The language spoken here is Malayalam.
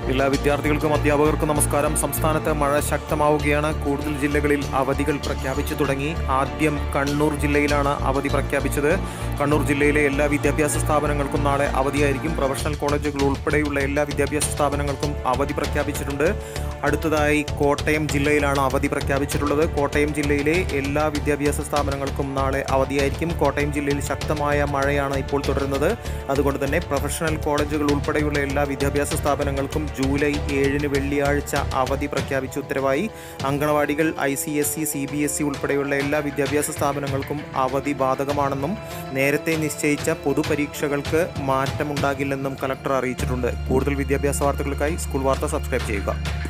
എല്ലാ വിദ്യാർത്ഥികൾക്കും അധ്യാപകർക്കും നമസ്കാരം സംസ്ഥാനത്ത് മഴ ശക്തമാവുകയാണ് കൂടുതൽ ജില്ലകളിൽ അവധികൾ പ്രഖ്യാപിച്ചു തുടങ്ങി ആദ്യം കണ്ണൂർ ജില്ലയിലാണ് അവധി പ്രഖ്യാപിച്ചത് കണ്ണൂർ ജില്ലയിലെ എല്ലാ വിദ്യാഭ്യാസ സ്ഥാപനങ്ങൾക്കും നാളെ അവധിയായിരിക്കും പ്രൊഫഷണൽ കോളേജുകൾ ഉൾപ്പെടെയുള്ള എല്ലാ വിദ്യാഭ്യാസ സ്ഥാപനങ്ങൾക്കും അവധി പ്രഖ്യാപിച്ചിട്ടുണ്ട് അടുത്തതായി കോട്ടയം ജില്ലയിലാണ് അവധി പ്രഖ്യാപിച്ചിട്ടുള്ളത് കോട്ടയം ജില്ലയിലെ എല്ലാ വിദ്യാഭ്യാസ സ്ഥാപനങ്ങൾക്കും നാളെ അവധിയായിരിക്കും കോട്ടയം ജില്ലയിൽ ശക്തമായ മഴയാണ് ഇപ്പോൾ തുടരുന്നത് അതുകൊണ്ട് തന്നെ പ്രൊഫഷണൽ കോളേജുകൾ ഉൾപ്പെടെയുള്ള എല്ലാ വിദ്യാഭ്യാസ സ്ഥാപനങ്ങൾക്കും ജൂലൈ ഏഴിന് വെള്ളിയാഴ്ച അവധി പ്രഖ്യാപിച്ച ഉത്തരവായി അങ്കണവാടികൾ I C S C C B S E ഉൾപ്പെടെയുള്ള എല്ലാ വിദ്യാഭ്യാസ സ്ഥാപനങ്ങൾക്കും അവധി ബാധകമാണെന്നും നേരത്തെ നിശ്ചയിച്ച പൊതുപരീക്ഷകൾക്ക് മാറ്റമുണ്ടാകില്ലെന്നും കലക്ടർ അറിയിച്ചിട്ടുണ്ട് കൂടുതൽ വിദ്യാഭ്യാസ വാർത്തകൾക്കായി സ്കൂൾ വാർത്ത സബ്സ്ക്രൈബ് ചെയ്യുക